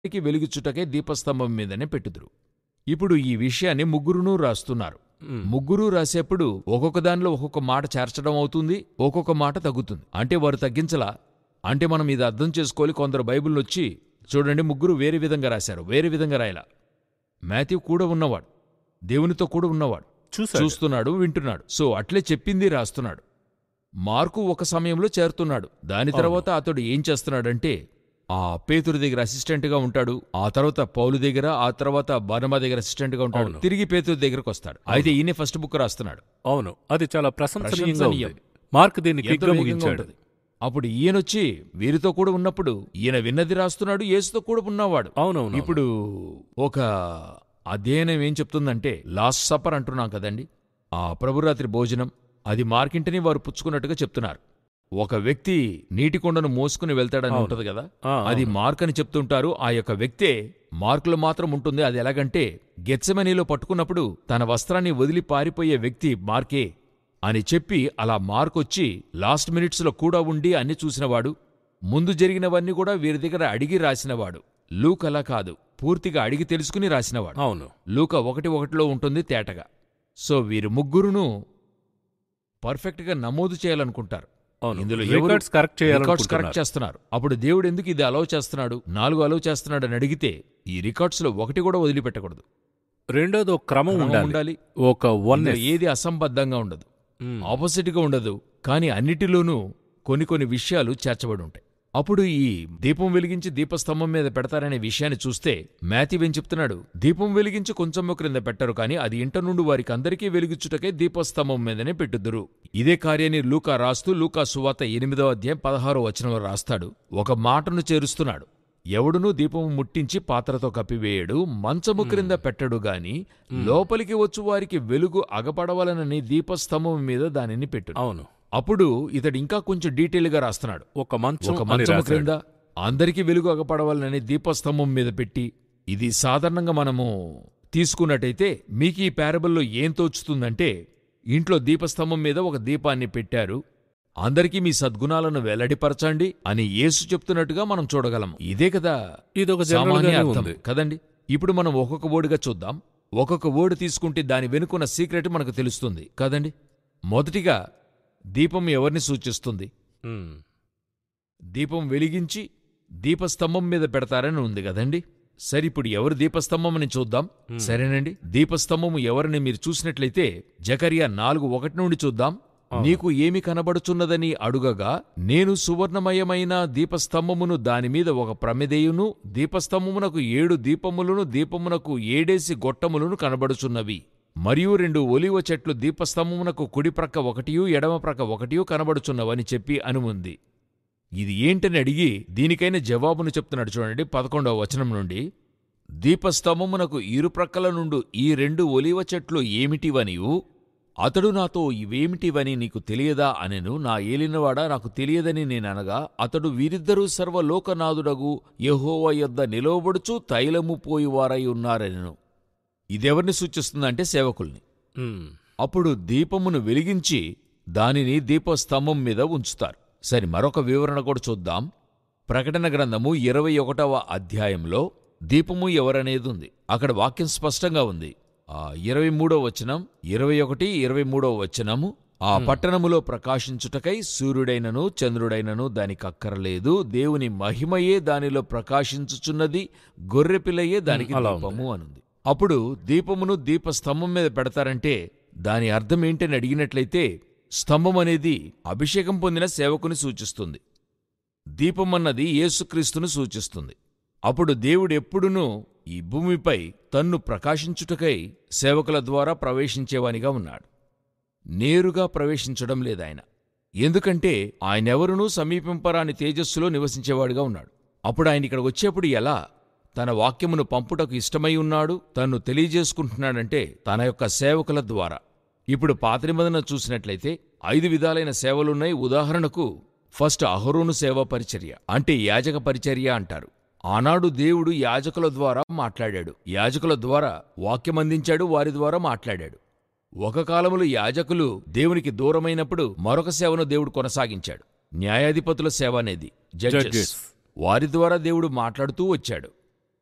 అందరికీ వెలుగుచుటకే దీపస్తంభం మీదనే పెట్టుదురు ఇప్పుడు ఈ విషయాన్ని ముగ్గురునూ రాస్తున్నారు మ్మ్. ముగ్గురు రాసేప్పుడు ఒక్కొక్క దానిలో ఒక్కొక్క మాట చేర్చడం అవుతుంది ఒక్కొక్క మాట తగ్గుతుంది అంటే వారు తగ్గించలా అంటే మనం ఇది అర్థం చేసుకోవాలి కొందరు బైబిల్ వచ్చి చూడండి ముగ్గురు వేరే విధంగా రాశారు వేరే విధంగా రాయలా మాథ్యూ కూడా ఉన్నవాడు దేవునితో కూడా ఉన్నవాడు చూసాడు చూస్తున్నాడు వింటున్నాడు సో అట్లే చెప్పింది రాస్తున్నాడు మార్కు ఒక సమయంలో చేరుతున్నాడు దాని తర్వాత అతడు ఏం చేస్తున్నాడంటే ఆ పేతురు దగ్గర అసిస్టెంట్గా ఉంటాడు ఆ తర్వాత పౌలు దగ్గర ఆ తర్వాత బర్నమా దగ్గర అసిస్టెంట్గా ఉంటాడు అవును. తిరిగి పేతురు దగ్గరకు వస్తాడు అయితే ఈయన ఫస్ట్ బుక్ రాస్తున్నాడు అవును అది చాలా ప్రశంసనీయంగా ప్రశంసనీయం. ఉంది మార్క్ దీన్ని ఎంతో క్విక్గా వేగంగా ముగించాడు ఉంటది. అప్పుడు ఈయనొచ్చి వీరితో కూడా ఉన్నప్పుడు ఈయన విన్నది రాస్తున్నాడు యేసుతో కూడా ఉన్నవాడు అవునవును ఇప్పుడు ఒక అధ్యయనం ఏం చెప్తుందంటే లాస్ట్ సపర్ అంటున్నాం కదండి ఆ ప్రభురాత్రి భోజనం అది మార్కింటిని వారు పుచ్చుకున్నట్టుగా చెప్తున్నారు ఒక వ్యక్తి నీటి కొండను మోసుకుని వెళ్తాడని అవును. ఉంటది కదా ఆ, అది అవును. మార్క్ అని చెప్తుంటారు ఆ యొక్క వ్యక్తే మార్కులు మాత్రం ఉంటుంది అది ఎలాగంటే గెత్సెమనీలో పట్టుకున్నప్పుడు తన వస్త్రాన్ని వదిలి పారిపోయే వ్యక్తి మార్కే అని చెప్పి అలా మార్కొచ్చి లాస్ట్ మినిట్స్లో కూడా ఉండి అన్ని చూసినవాడు ముందు జరిగినవన్నీ కూడా వీరి దగ్గర అడిగి రాసినవాడు లూక్ అలా కాదు పూర్తిగా అడిగి తెలుసుకుని రాసినవాడు అవును లూక ఒకటి ఒకటిలో ఉంటుంది తేటగా సో వీరు ముగ్గురును పర్ఫెక్ట్గా నమోదు చేయాలనుకుంటారు అవును ఇందులో ఎవరు- రికార్డ్స్ కరెక్ట్ రికార్డ్స్ కరెక్ట్ చేయాలనుకుంటున్నారు చేస్తున్నారు అప్పుడు దేవుడు ఎందుకు ఇది అలౌ చేస్తున్నాడు నాలుగు అలౌ చేస్తున్నాడు అని అడిగితే ఈ రికార్డ్స్ లో ఒకటి కూడా వదిలిపెట్టకూడదు రెండోది ఒక క్రమం క్రమం ఉండాలి ఉండాలి ఒక వన్ ఇందులో ఏది అసంబద్ధంగా ఉండదు ఆపోజిట్ గా ఉండదు కానీ అన్నిటిలోనూ కొన్ని కొన్ని విషయాలు చేర్చబడి ఉంటాయి అప్పుడు ఈ దీపం వెలిగించి దీపస్తంభం మీద పెడతారనే విషయాన్ని చూస్తే మాథివ్ ఏం చెప్తున్నాడు దీపం వెలిగించి కొంచెం క్రింద పెట్టరు కానీ అది ఇంట నుండి వారికి అందరికీ వెలిగించుటకే దీపస్తంభం మీదనే పెట్టుదురు ఇదే కార్యాన్ని లూకా రాస్తూ లూకా సువాత ఎనిమిదో అధ్యాయం పదహారో వచనంలో రాస్తాడు ఒక మాటను చేరుస్తున్నాడు ఎవడునూ దీపము ముట్టించి పాత్రతో కప్పివేయడు మంచము క్రింద పెట్టడు గాని లోపలికి వచ్చు వారికి వెలుగు అగపడవలనని దీపస్తంభం మీద దానిని పెట్టు అవును అప్పుడు ఇతడు ఇంకా కొంచెం డీటెయిల్గా రాస్తున్నాడు ఒక మంచం ఒక అని మంచము రాశాడు. క్రింద అందరికీ వెలుగు అగపడవాలని దీపస్తంభం మీద పెట్టి ఇది సాధారణంగా మనము తీసుకున్నట్టయితే మీకు ఈ పారబుల్లో ఏం తోచుతుందంటే ఇంట్లో దీపస్తంభం మీద ఒక దీపాన్ని పెట్టారు అందరికీ మీ సద్గుణాలను వెల్లడిపరచండి అని యేసు చెప్తున్నట్టుగా మనం చూడగలం ఇదే కదా ఇది ఒక జనరల్ సామాన్య గానే అర్థం ఉంది కదండి ఇప్పుడు మనం ఒక్కొక్క వర్డ్గా చూద్దాం ఒక్కొక్క వర్డ్ తీసుకుంటే దాని వెనుకున్న సీక్రెట్ మనకు తెలుస్తుంది కదండి మొదటిగా దీపం ఎవరిని సూచిస్తుంది మ్మ్. దీపం వెలిగించి దీపస్తంభం మీద పెడతారని ఉంది కదండి సరే ఇప్పుడు ఎవరు దీపస్తంభం అని చూద్దాం సరేనండి దీపస్తంభము ఎవరిని మీరు చూసినట్లయితే జకరియా నాలుగు ఒకటి నుండి చూద్దాం నీకు ఏమి కనబడుచున్నదని అడుగగా నేను సువర్ణమయమైన దీపస్తంభమును దానిమీద ఒక ప్రమిదేయును దీపస్తంభమునకు ఏడు దీపములను దీపమునకు ఏడేసి గొట్టములను కనబడుచున్నవి మరియు రెండు ఒలివ చెట్లు దీపస్తంభమునకు కుడి ప్రక్క ఒకటియు ఎడమ ప్రక్క ఒకటియు కనబడుచున్నవని చెప్పి అనుముంది ఇది ఏంటని అడిగి దీనికైన జవాబును చెప్తున్నాడు చూడండి పదకొండవ వచనం నుండి దీపస్తంభమునకు ఇరుప్రక్కల నుండు ఈ రెండు ఒలివ చెట్లు ఏమిటివనియు అతడు నాతో ఇవేమిటివని నీకు తెలియదా అనెను నా ఏలినవాడా నాకు తెలియదని నేననగా అతడు వీరిద్దరూ సర్వలోకనాథుడగు యెహోవా యొద్ద నిలవబడుచు తైలము పోయివారై ఉన్నారనెను ఇదెవరిని సూచిస్తుందంటే సేవకుల్ని మ్మ్. అప్పుడు దీపమును వెలిగించి దానిని దీపస్తంభం మీద ఉంచుతారు సరి మరొక వివరణ కూడా చూద్దాం ప్రకటన గ్రంథము ఇరవై ఒకటవ అధ్యాయంలో దీపము ఎవరనేది ఉంది అక్కడ వాక్యం స్పష్టంగా ఉంది ఆ ఇరవై మూడో వచనం ఇరవై ఒకటి ఇరవై మూడో వచనము ఆ పట్టణములో ప్రకాశించుటకై సూర్యుడైనను చంద్రుడైనను దానికి అక్కరలేదు దేవుని మహిమయే దానిలో ప్రకాశించుచున్నది గొర్రెపిల్లయే దానికి అలా ఉంది. దీపము అనుంది అప్పుడు దీపమును దీపస్తంభం మీద పెడతారంటే దాని అర్థం ఏంటని అడిగినట్లయితే స్తంభం అనేది అభిషేకం పొందిన సేవకుని సూచిస్తుంది దీపం అన్నది యేసుక్రీస్తును సూచిస్తుంది అప్పుడు దేవుడు ఎప్పుడునూ ఈ భూమిపై తన్ను ప్రకాశించుటకై సేవకుల ద్వారా ప్రవేశించేవానిగా ఉన్నాడు నేరుగా ప్రవేశించడం లేదాయన ఎందుకంటే ఆయనెవరునూ సమీపింపరాని తేజస్సులో నివసించేవాడుగా ఉన్నాడు అప్పుడు ఆయన ఇక్కడికి వచ్చేప్పుడు ఎలా తన వాక్యమును పంపుటకు ఇష్టమై ఉన్నాడు తన్ను తెలియజేసుకుంటున్నాడంటే తన యొక్క సేవకుల ద్వారా ఇప్పుడు పాత నిబంధన చూసినట్లయితే ఐదు విధాలైన సేవలున్నాయి ఉదాహరణకు ఫస్ట్ అహరోను సేవా పరిచర్య అంటే యాజక పరిచర్య అంటారు ఆనాడు దేవుడు యాజకుల ద్వారా మాట్లాడాడు యాజకుల ద్వారా వాక్యం అందించాడు వారి ద్వారా మాట్లాడాడు ఒక కాలములో యాజకులు దేవునికి దూరమైనప్పుడు మరొక సేవను దేవుడు కొనసాగించాడు న్యాయాధిపతుల సేవ అనేది జడ్జెస్ Judges. వారి ద్వారా దేవుడు మాట్లాడుతూ వచ్చాడు